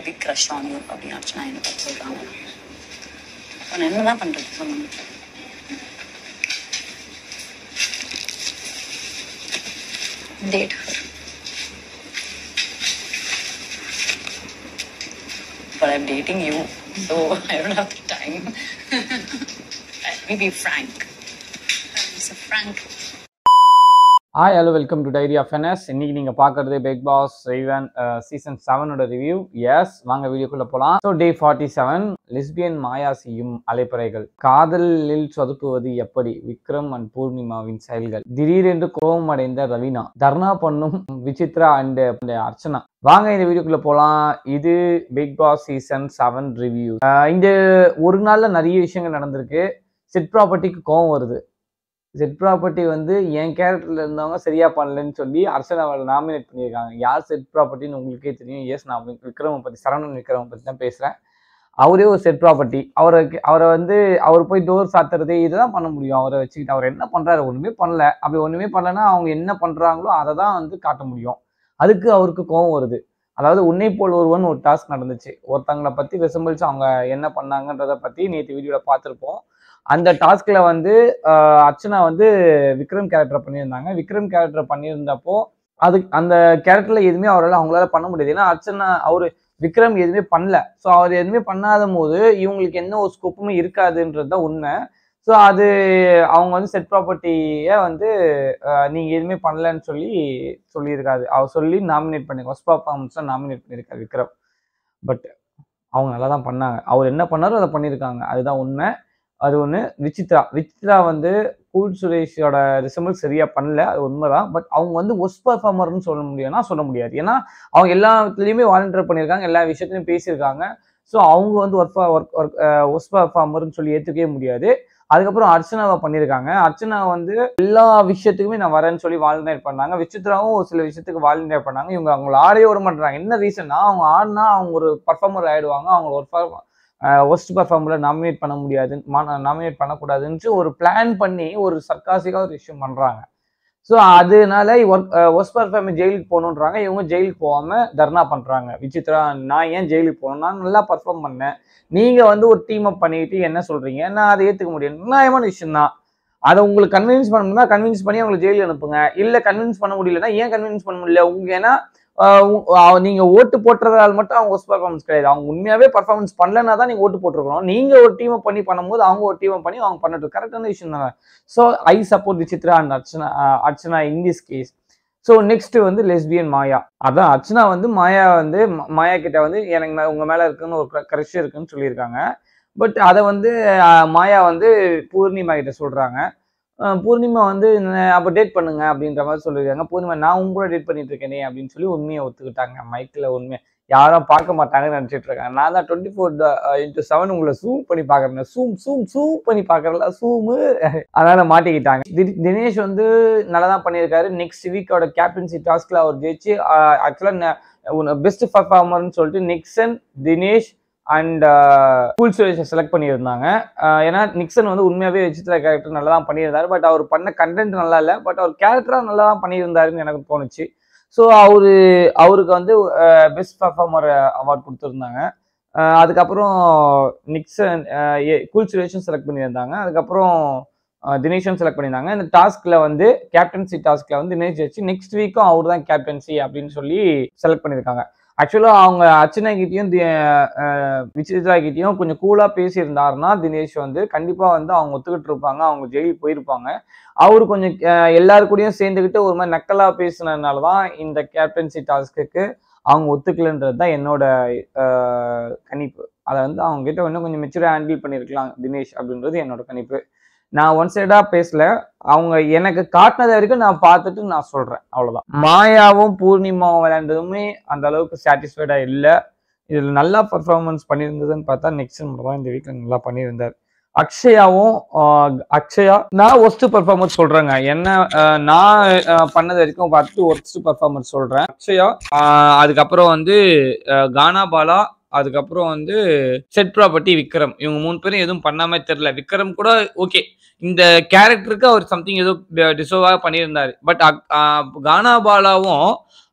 Big crush on you அப்படின்னு அர்ச்சனா என்ன பத்தி சொல்றாங்க அப்ப நான் என்னதான் பண்றது சொல்லுங்க date but I'm dating you, so I don't have the time. Let me be frank. I'm so frank. Hi hello welcome to diary of N S இன்னைக்கு நீங்க பாக்குறது பிக் பாஸ் ஈவன் சீசன் செவனோட ரிவ்யூ எஸ் வாங்க வீடியோக்குள்ள போலாம் so day forty seven lesbian Maya செய்யும் அலைப்பறைகள் காதலில் சொதுப்புவது எப்படி விக்ரம் அண்ட் பூர்ணிமாவின் செயல்கள் திடீரென்று கோபம் அடைந்த ரவீனா தர்ணா பண்ணும் விசித்ரா அண்ட் அர்ச்சனா வாங்க இந்த வீடியோக்குள்ள போலாம் இது Bigg Boss season seven review இந்த ஒரு நாள்ல நிறைய விஷயங்கள் நடந்திருக்கு செட் ப்ராப்பர்ட்டிக்கு கோவம் வருது செட் ப்ராப்பர்ட்டி வந்து என் கேரக்டர்ல இருந்தவங்க சரியா பண்ணலன்னு சொல்லி அர்ச்சனாவை நாமினேட் பண்ணியிருக்காங்க யார் செட் ப்ராப்பர்ட்டின்னு உங்களுக்கே தெரியும் எஸ் நான் விக்ரம பத்தி சரவணன் விக்ரம பத்தி தான் பேசுறேன் அவரே ஒரு செட் ப்ராப்பர்ட்டி அவருக்கு அவரை வந்து அவர் போய் டோர் சாத்துறது இதுதான் பண்ண முடியும் அவரை வச்சுக்கிட்டு அவர் என்ன பண்றாரு ஒண்ணுமே பண்ணல அப்படி ஒண்ணுமே பண்ணலன்னா அவங்க என்ன பண்றாங்களோ அதை தான் வந்து காட்ட முடியும் அதுக்கு அவருக்கு கோவம் வருது அதாவது உன்னை போல் ஒருவன் ஒரு டாஸ்க் நடந்துச்சு ஒருத்தங்களை பத்தி விசம்பிச்சு அவங்க என்ன பண்ணாங்கன்றத பத்தி நேற்று வீடியோல பார்த்துருப்போம் அந்த டாஸ்க்ல வந்து ஆஹ், அர்ச்சனா வந்து விக்ரம் கேரக்டர் பண்ணியிருந்தாங்க விக்ரம் கேரக்டர் பண்ணியிருந்தப்போ அது அந்த கேரக்டர்ல எதுவுமே அவரால் அவங்களால பண்ண முடியாது ஏன்னா அர்ச்சனா அவரு விக்ரம் எதுவுமே பண்ணல ஸோ அவர் எதுவுமே பண்ணாத போது இவங்களுக்கு எந்த ஒரு ஸ்கோப்புமே இருக்காதுன்றது தான் உண்மை ஸோ அது அவங்க வந்து செட் ப்ராப்பர்ட்டியை வந்து ஆஹ், நீங்க எதுவுமே பண்ணலன்னு சொல்லி சொல்லியிருக்காரு அவர் சொல்லி நாமினேட் பண்ணி ஃபர்ஸ்ட் பர்ஃபார்மன்ஸ் நாமினேட் பண்ணியிருக்காரு விக்ரம் பட் அவங்க நல்லா தான் பண்ணாங்க அவர் என்ன பண்ணாரோ அதை பண்ணியிருக்காங்க அதுதான் உண்மை அது ஒன்று விசித்ரா விசித்ரா வந்து கூல் சுரேஷோட ரிசம்பிள் சரியா பண்ணல அது உண்மைதான் பட் அவங்க வந்து ஒஸ்ட் பர்ஃபார்மர்னு சொல்ல முடியும்னா சொல்ல முடியாது ஏன்னா அவங்க எல்லாத்துலேயுமே வாலண்டியர் பண்ணியிருக்காங்க எல்லா விஷயத்துலையும் பேசியிருக்காங்க ஸோ அவங்க வந்து ஒர்க் ஒர்க் ஒர்க் ஒஸ்ட் பர்ஃபார்மர்னு சொல்லி ஏற்றுக்கவே முடியாது அதுக்கப்புறம் அர்ச்சனாவை பண்ணியிருக்காங்க அர்ச்சனா வந்து எல்லா விஷயத்துக்குமே நான் வரேன்னு சொல்லி வாலண்டியர் பண்ணாங்க விசித்ராவும் ஒரு சில விஷயத்துக்கு வாலண்டியர் பண்ணாங்க இவங்க அவங்கள ஆடவே விட மாட்டாங்க என்ன ரீசன்னா அவங்க ஆடினா அவங்க ஒரு பர்ஃபார்மர் ஆயிடுவாங்க அவங்க ஒரு ஒஸ்ட் பர்ஃபார்மரை நாமினேட் பண்ண முடியாது நாமினேட் பண்ணக்கூடாதுன்னு ஒரு பிளான் பண்ணி ஒரு சர்க்காசிக்காக ஒரு விஷயம் பண்றாங்க ஸோ அதனால ஒர்க் ஒஸ்ட் பர்ஃபார்மர் ஜெயிலுக்கு போகணுன்றாங்க இவங்க ஜெயிலுக்கு போகாம தர்ணா பண்றாங்க விசித்ரா நான் ஏன் ஜெயிலுக்கு போகணும் நான் நல்லா பர்ஃபார்ம் பண்ணேன் நீங்க வந்து ஒரு டீம் அப் பண்ணிட்டு என்ன சொல்றீங்க நான் அதை ஏத்துக்க முடியும் நியாயமான விஷயம் தான் அதை உங்களுக்கு கன்வின்ஸ் பண்ணணும்னா கன்வின்ஸ் பண்ணி அவங்களை ஜெயிலுக்கு அனுப்புங்க இல்ல கன்வின்ஸ் பண்ண முடியலன்னா ஏன் கன்வின்ஸ் பண்ண முடியல உங்க ஏன்னா ஆஹ் உ- ஆஹ் நீங்க ஓட்டு போட்டுறதால மட்டும் அவங்க ஒஸ்ட் பர்ஃபார்மன்ஸ் கிடையாது அவங்க உண்மையாவே பர்ஃபார்மன்ஸ் பண்ணலன்னா தான் நீங்க ஓட்டு போட்டிருக்கணும் நீங்க ஒரு டீம் பண்ணி பண்ணும்போது அவங்க ஒரு டீம் பண்ணி அவங்க பண்ணட்டும் கரெக்டான விஷயம் தானே so I support Vichitra and Archana ah Archana in this case so next வந்து லெஸ்பியன் மாயா அதான் அர்ச்சனா வந்து மாயா வந்து ம- மாயா கிட்ட வந்து எனக்கு மே- உங்க மேல இருக்குன்னு ஒரு கரெக்ஷன் இருக்குன்னு சொல்லியிருக்காங்க பட் அதை வந்து ஆஹ் மாயா வந்து பூர்ணிமா கிட்ட சொல்றாங்க ஆஹ் பூர்ணிமா வந்து என்ன- அப்ப டேட் பண்ணுங்க அப்படின்ற மாதிரி சொல்லியிருக்காங்க பூர்ணிமா நான் உங்க கூட டேட் பண்ணிட்டு இருக்கேனே அப்படின்னு சொல்லி உண்மையை ஒத்துக்கிட்டாங்க மைக்ல உண்மை யாரும் பார்க்க மாட்டாங்கன்னு நினைச்சிட்டு இருக்காங்க நான் தான் டுவெண்ட்டி ஃபோர் இன்ட்டு செவன் உங்களை சூம் பண்ணி பார்க்குறேன் சூம் சூம் சூம் பண்ணி பார்க்கறல சூமு அதனால மாட்டிக்கிட்டாங்க தி- தினேஷ் வந்து நல்லா தான் பண்ணியிருக்காரு நெக்ஸ்ட் வீக்கோட கேப்டன்சி டாஸ்க்ல அவர் ஜெயிச்சு ஆக்சுவலாக பெஸ்ட் பர்ஃபார்மர்னு சொல்லிட்டு நிக்சன் தினேஷ் அண்ட் கூல் சுரேஷை செலக்ட் பண்ணியிருந்தாங்க ஆஹ் ஏன்னா நிக்சன் வந்து உண்மையாகவே விசித்ரா கேரக்டர் நல்லா தான் பண்ணியிருந்தாரு பட் அவர் பண்ண கண்டென்ட் நல்லா இல்லை பட் அவர் கேரக்டராக நல்லா தான் பண்ணியிருந்தாருன்னு எனக்கு தோணுச்சு ஸோ அவரு அவருக்கு வந்து பெஸ்ட் பர்ஃபார்மர் அவார்ட் கொடுத்துருந்தாங்க ஆஹ் அதுக்கப்புறம் நிக்சன் கூல் சுரேஷன் செலக்ட் பண்ணியிருந்தாங்க அதுக்கப்புறம் ஆஹ் தினேஷும் செலக்ட் பண்ணியிருந்தாங்க இந்த டாஸ்க்ல வந்து கேப்டன்சி டாஸ்க்ல வந்து தினேஷ் வச்சு நெக்ஸ்ட் வீக்கும் அவர் தான் கேப்டன்சி அப்படின்னு சொல்லி செலக்ட் பண்ணியிருக்காங்க ஆக்சுவலாக அவங்க அர்ச்சனா கிட்டயும் தி- ஆஹ் விசித்ரா கிட்டயும் கொஞ்சம் கூலாக பேசியிருந்தாருன்னா தினேஷ் வந்து கண்டிப்பாக வந்து அவங்க ஒத்துக்கிட்டு இருப்பாங்க அவங்க ஜெயிலுக்கு போயிருப்பாங்க அவரு கொஞ்சம் ஆஹ் எல்லாரு கூடயும் சேர்ந்துக்கிட்டு ஒரு மாதிரி நக்கலாக பேசுனதுனால தான் இந்த கேப்டன்சி டாஸ்க்கு அவங்க ஒத்துக்கலன்றது தான் என்னோட ஆஹ் கணிப்பு அதை வந்து அவங்க கிட்ட இன்னும் கொஞ்சம் மெச்சூராக ஹேண்டில் பண்ணியிருக்கலாம் தினேஷ் அப்படின்றது என்னோட கணிப்பு நான் ஒன் சைடா பேசல அவங்க எனக்கு காட்டினது வரைக்கும் நான் பார்த்துட்டு நான் சொல்றேன் அவ்வளவுதான் மாயாவும் பூர்ணிமாவும் விளையாண்டதுமே அந்த அளவுக்கு சாட்டிஸ்ஃபைடா இல்லை இதுல நல்லா பர்ஃபார்மன்ஸ் பண்ணியிருந்ததுன்னு பார்த்தா நெக்ஸ்ட் மட்டும் தான் இந்த வீக்ல நல்லா பண்ணியிருந்தார் அக்ஷயாவும் ஆஹ், அக்ஷயா நான் ஒஸ்ட் பர்ஃபார்மன்ஸ் சொல்றேங்க என்ன ஆஹ், நான் ஆஹ், பண்ணது வரைக்கும் பார்த்துட்டு ஒஸ்ட் பர்ஃபார்மன்ஸ் சொல்றேன் அக்ஷயா ஆஹ், அதுக்கப்புறம் வந்து ஆஹ், கானா பாலா அதுக்கப்புறம் வந்து செட் ப்ராப்பர்ட்டி விக்ரம் இவங்க மூணு பேரும் எதுவும் பண்ணாம தெரியல விக்ரம் கூட ஓகே இந்த கேரக்டருக்கு அவர் சம்திங் ஏதோ டிசர்வாக பண்ணியிருந்தாரு பட் கானா பாலாவும்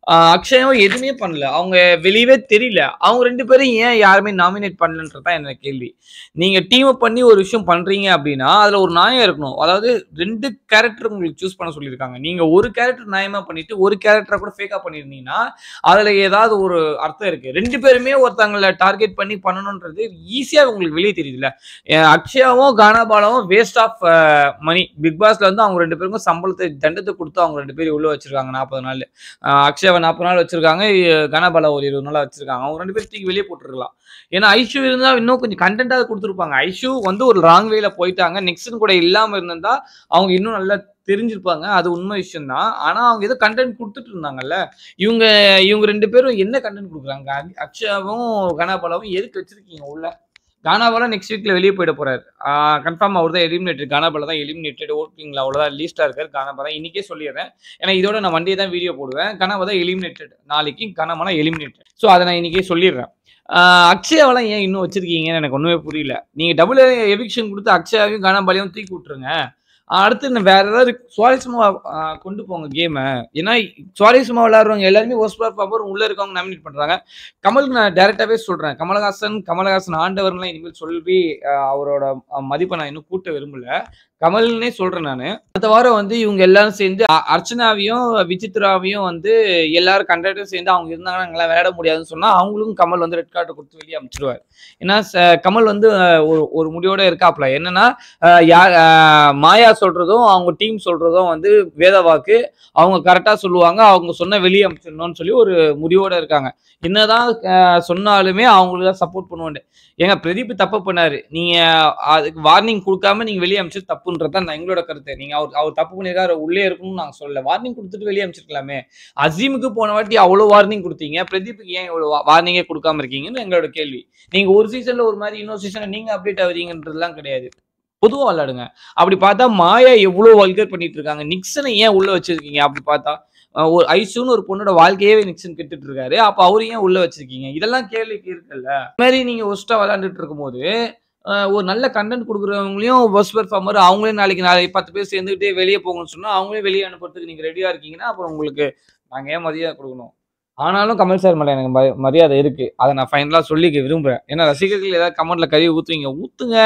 ஆஹ் அக்ஷயும் எதுவுமே பண்ணல அவங்க வெளியவே தெரியல அவங்க ரெண்டு பேரும் ஏன் யாருமே நாமினேட் பண்ணலன்றது தான் என்ன கேள்வி நீங்க டீம் பண்ணி ஒரு விஷயம் பண்றீங்க அப்படின்னா அதுல ஒரு நியாயம் இருக்கணும் அதாவது ரெண்டு கேரக்டர் உங்களுக்கு சூஸ் பண்ண சொல்லியிருக்காங்க நீங்க ஒரு கேரக்டர் நியாயமா பண்ணிட்டு ஒரு கேரக்டரை கூட ஃபேக்கா பண்ணிருந்தீங்கன்னா அதுல ஏதாவது ஒரு அர்த்தம் இருக்கு ரெண்டு பேருமே ஒருத்தங்களை டார்கெட் பண்ணி பண்ணணுன்றது ஈஸியா உங்களுக்கு வெளியே தெரியுதுல்ல அஹ் அக்ஷயாவும் கானாபாலாவும் வேஸ்ட் ஆஃப் மணி பிக் பாஸ்ல வந்து அவங்க ரெண்டு பேருக்கும் சம்பளத்தை தண்டத்தை கொடுத்து அவங்க ரெண்டு பேரும் உள்ள வச்சிருக்காங்க நாற்பது நாள் அஹ் அக்ஷயாவை நாற்பது நாள் வச்சிருக்காங்க இ- கனாபாலா ஒரு இருபது நாள் வச்சிருக்காங்க அவங்க ரெண்டு பேரும் தூக்கி வெளியே போட்டுருக்கலாம் ஏன்னா ஐஷு இருந்தா இன்னும் கொஞ்சம் கண்டென்ட்டாக கொடுத்துருப்பாங்க ஐஷு வந்து ஒரு ராங் வேல போயிட்டாங்க நெக்ஸ்ட் கூட இல்லாம இருந்திருந்தா அவங்க இன்னும் நல்லா தெரிஞ்சிருப்பாங்க அது உண்மை விஷயம் தான் ஆனா அவங்க ஏதோ கண்டென்ட் கொடுத்துட்டு இருந்தாங்கல்ல இவங்க இவங்க ரெண்டு பேரும் என்ன கண்டென்ட் கொடுக்குறாங்க அக்- அக்ஷயாவும் கனாபாலாவும் எதுக்கு வச்சிருக்கீங்க உள்ள கானாபாலா நெக்ஸ்ட் வீக்ல வெளியே போயிட போறாரு கன்ஃபார்ம் அவர் தான் எலிமினேட்டட் கானாபாலா தான் எலிமினேட்டட் ஓட்டிங்ல அவ்வளோதான் லீஸ்டா இருக்காரு கானாபாலா இன்னைக்கே சொல்லிடுறேன் ஏன்னா இதோட நான் வண்டியை தான் வீடியோ போடுவேன் கனவை தான் எலிமினேட்டட் நாளைக்கு கனமனா எலிமினேட்டட் ஸோ அதை நான் இன்னைக்கே சொல்லிடுறேன் ஆஹ் அக்ஷயாவெல்லாம் ஏன் இன்னும் வச்சிருக்கீங்கன்னு எனக்கு ஒன்றுமே புரியல நீங்கள் டபுள் எவிக்ஷன் கொடுத்து அக்ஷயாவையும் கனபாலையும் தூக்கி விட்டுருங்க ஆஹ் அடுத்து இன்னும் வேற ஏதாவது சுவாரஸ்யமா ஆஹ் கொண்டு போங்க கேமை ஏன்னா சுவாரஸ்யமா விளையாடுறவங்க எல்லாருமே ஒஸ்ட் பவர் உள்ள இருக்கவங்க நாமினேட் பண்றாங்க கமலுக்கு நான் டேரக்டாவே சொல்றேன் கமலஹாசன் கமலஹாசன் ஆண்டவர்லாம் இனிமேல் சொல்லி ஆஹ் அவரோட ஆஹ் மதிப்பை நான் இன்னும் கூட்ட விரும்பல கமல்னே சொல்றேன் நான் அடுத்த வாரம் வந்து இவங்க எல்லாரும் சேர்ந்து அ- அர்ச்சனாவையும் விசித்ராவையும் வந்து எல்லாரும் கண்டக்டரும் சேர்ந்து அவங்க இருந்தாங்கன்னா எங்களால் விளையாட முடியாதுன்னு சொன்னா அவங்களுக்கும் கமல் வந்து ரெட் கார்டு கொடுத்து வெளியே அமைச்சிருவார் ஏன்னா ச- கமல் வந்து அஹ், ஒரு ஒரு முடிவோட இருக்காப்ல என்னன்னா அஹ், யார் அஹ், மாயா சொல்றதும் அவங்க டீம் சொல்றதும் வந்து வேத வாக்கு அவங்க கரெக்டா சொல்லுவாங்க அவங்க சொன்ன வெளியே அமைச்சிடணும்னு சொல்லி ஒரு முடிவோட இருக்காங்க என்னதான் அஹ், சொன்னாலுமே அவங்களுக்கு தான் சப்போர்ட் பண்ணுவாங்க ஏங்க பிரதீப் தப்பு பண்ணாரு நீங்க அதுக்கு வார்னிங் கொடுக்காம நீங்க வெளியே அமைச்சது தப்புன்றது தான் நான் எங்களோட கருத்து நீங்க அவர் அவர் தப்பு பண்ணிருக்காரு உள்ளே இருக்கணும்னு நாங்க சொல்லல வார்னிங் கொடுத்துட்டு வெளியே அமைச்சிருக்கலாமே அசீமுக்கு போன வாட்டி அவ்வளவு வார்னிங் கொடுத்தீங்க பிரதீப்புக்கு ஏன் இவ்வளவு வார்னிங்கே கொடுக்காம இருக்கீங்கன்னு எங்களோட கேள்வி நீங்க ஒரு சீசன்ல ஒரு மாதிரி இன்னொரு சீசன்ல நீங்க அப்டேட் ஆகுறீங்கன்றதுலாம் கிடையாது பொதுவா விளையாடுங்க அப்படி பார்த்தா மாயா எவ்வளவு வல்கர் பண்ணிட்டு இருக்காங்க நிக்சனை ஏன் உள்ள வச்சிருக்கீங்க அப்படி பார்த்தா அஹ் ஒரு ஐசுன்னு ஒரு பொண்ணோட வாழ்க்கையே நிக்சன் கெட்டுட்டு இருக்காரு அப்ப அவரு ஏன் உள்ள வச்சிருக்கீங்க இதெல்லாம் கேள்விக்கு இருக்குல்ல இந்த மாதிரி நீங்க ஒஸ்டா விளையாண்டுட்டு இருக்கும்போது அஹ் ஒரு நல்ல கண்டென்ட் கொடுக்குறவங்களையும் ஒஸ்ட் பெர்ஃபார்மர் அவங்களே நாளைக்கு நாளைக்கு பத்து பேர் சேர்ந்துக்கிட்டே வெளியே போகணும்னு சொன்னா அவங்களே வெளியே அனுப்புறதுக்கு நீங்க ரெடியா இருக்கீங்கன்னா அப்புறம் உங்களுக்கு நாங்க ஏன் மரியாதை கொடுக்கணும் ஆனாலும் கமல் சார் மேல எனக்கு மரி- மரியாதை இருக்கு அதை நான் ஃபைனலா சொல்லிக்க விரும்புறேன் ஏன்னா ரசிகர்கள் ஏதாவது கமெண்ட்ல கறி ஊத்துவீங்க ஊத்துங்க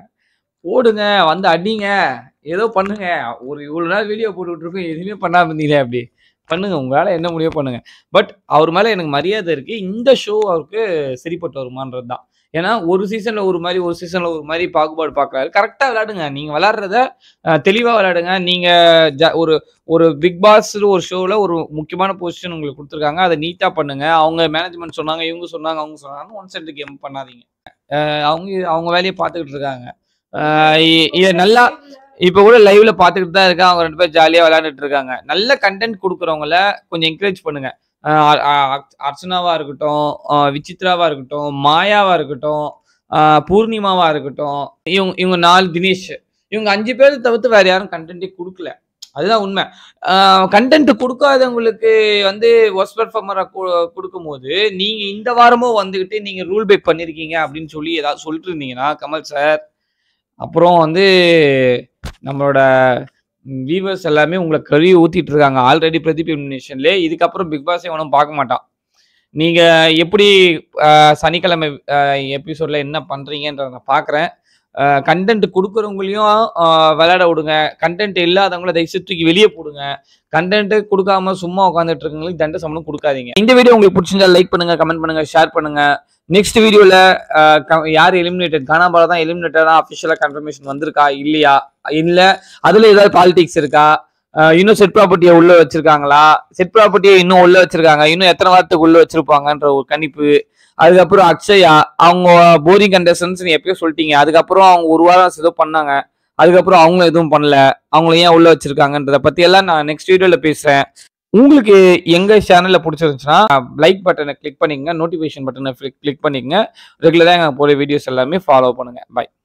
போடுங்க வந்து அடிங்க ஏதோ பண்ணுங்க ஒரு இவ்வளவு நாள் வீடியோ போட்டுட்டு இருக்கோம் எதுவுமே பண்ணாம இருந்தீங்களே அப்படி பண்ணுங்க உங்களால என்ன முடியோ பண்ணுங்க பட் அவர் மேல எனக்கு மரியாதை இருக்கு இந்த ஷோ அவருக்கு சரிப்பட்டு வருமானது தான் ஏன்னா ஒரு சீசன்ல ஒரு மாதிரி ஒரு சீசன்ல ஒரு மாதிரி பாகுபாடு பார்க்கறாரு கரெக்டா விளையாடுங்க நீங்க விளையாடுறத அஹ், தெளிவா விளையாடுங்க நீங்க ஜ- ஒரு ஒரு பிக் பாஸ் ஒரு ஷோல ஒரு முக்கியமான பொசிஷன் உங்களுக்கு கொடுத்துருக்காங்க அதை நீட்டா பண்ணுங்க அவங்க மேனேஜ்மெண்ட் சொன்னாங்க இவங்க சொன்னாங்க அவங்க சொன்னாங்க ஒன் சைடு கேம் பண்ணாதீங்க அஹ், அவங்க அவங்க வேலையை பார்த்துக்கிட்டு இருக்காங்க அஹ், இ- இதை நல்லா இப்ப கூட லைவ்ல பாத்துக்கிட்டு தான் இருக்காங்க அவங்க ரெண்டு பேரும் ஜாலியா விளையாண்டுட்டு இருக்காங்க நல்ல கண்டென்ட் கொடுக்குறவங்கள கொஞ்சம் என்கரேஜ் பண்ணுங்க அஹ் அ- அ- அர்ச்சனாவா இருக்கட்டும் அஹ் விசித்ராவா இருக்கட்டும் மாயாவா இருக்கட்டும் அஹ் பூர்ணிமாவா இருக்கட்டும் இவங்க இவங்க நாலு தினேஷ் இவங்க அஞ்சு பேர் தவிர்த்து வேற யாரும் கண்டென்ட்டே கொடுக்கல அதுதான் உண்மை கண்டென்ட் கொடுக்காதவங்களுக்கு வந்து ஒர்ஸ் பெர்ஃபார்மரா கொடுக்கும்போது நீங்க இந்த வாரமும் வந்துகிட்டு நீங்க ரூல் பேக் பண்ணிருக்கீங்க அப்படின்னு சொல்லி ஏதாவது சொல்லிட்டு இருந்தீங்கன்னா கமல் சார் அப்புறம் வந்து நம்மளோட வியூவர்ஸ் எல்லாமே உங்களை கழுவி ஊத்திட்டு இருக்காங்க ஆல்ரெடி பிரதீப் எலிமினேஷன்ல இதுக்கப்புறம் பிக் பாஸே ஒன்றும் பார்க்க மாட்டான் நீங்க எப்படி அஹ், சனிக்கிழமை எபிசோட்ல என்ன பண்றீங்கன்றத நான் பார்க்குறேன் கண்டென்ட் கொடுக்குறவங்களையும் அஹ், விளையாட விடுங்க கண்டென்ட் இல்லாதவங்கள தயவுசெய்து தூக்கி வெளியே போடுங்க கண்டென்ட் கொடுக்காம சும்மா உட்காந்துட்டு இருக்கவங்களுக்கு தண்ட சம்பளம் கொடுக்காதீங்க இந்த வீடியோ உங்களுக்கு பிடிச்சிருந்தா லைக் பண்ணுங்க கமெண்ட் பண்ணுங்க ஷேர் பண்ணுங்க நெக்ஸ்ட் வீடியோல யார் எலிமினேட்டட் கானாபால தான் எலிமினேட்டடா அஃபிஷியலா கன்ஃபர்மேஷன் வந்திருக்கா இல்லையா இல்ல அதுல ஏதாவது பாலிடிக்ஸ் இருக்கா அஹ் இன்னும் செட் ப்ராப்பர்ட்டியை உள்ள வச்சிருக்காங்களா செட் ப்ராப்பர்ட்டியை இன்னும் உள்ள வச்சிருக்காங்க இன்னும் எத்தனை வாரத்துக்கு உள்ள வச்சிருப்பாங்கன்ற ஒரு கணிப்பு அதுக்கப்புறம் அக்ஷயா அவங்க போரிங் கண்டஸ்டன்ஸ் நீ எப்பயோ சொல்லிட்டீங்க அதுக்கப்புறம் அவங்க ஒரு வாரம் ஏதோ பண்ணாங்க அதுக்கப்புறம் அவங்களும் எதுவும் பண்ணல அவங்கள ஏன் உள்ள வச்சிருக்காங்கன்றத பத்தி எல்லாம் நான் நெக்ஸ்ட் வீடியோல பேசுறேன் உங்களுக்கு எங்க சேனல்ல பிடிச்சிருந்துச்சுன்னா லைக் பட்டனை கிளிக் பண்ணிக்கங்க நோட்டிஃபிகேஷன் பட்டனை கிளிக் பண்ணிக்கங்க ரெகுலராக எங்க போற வீடியோஸ் எல்லாமே ஃபாலோ பண்ணுங்க பை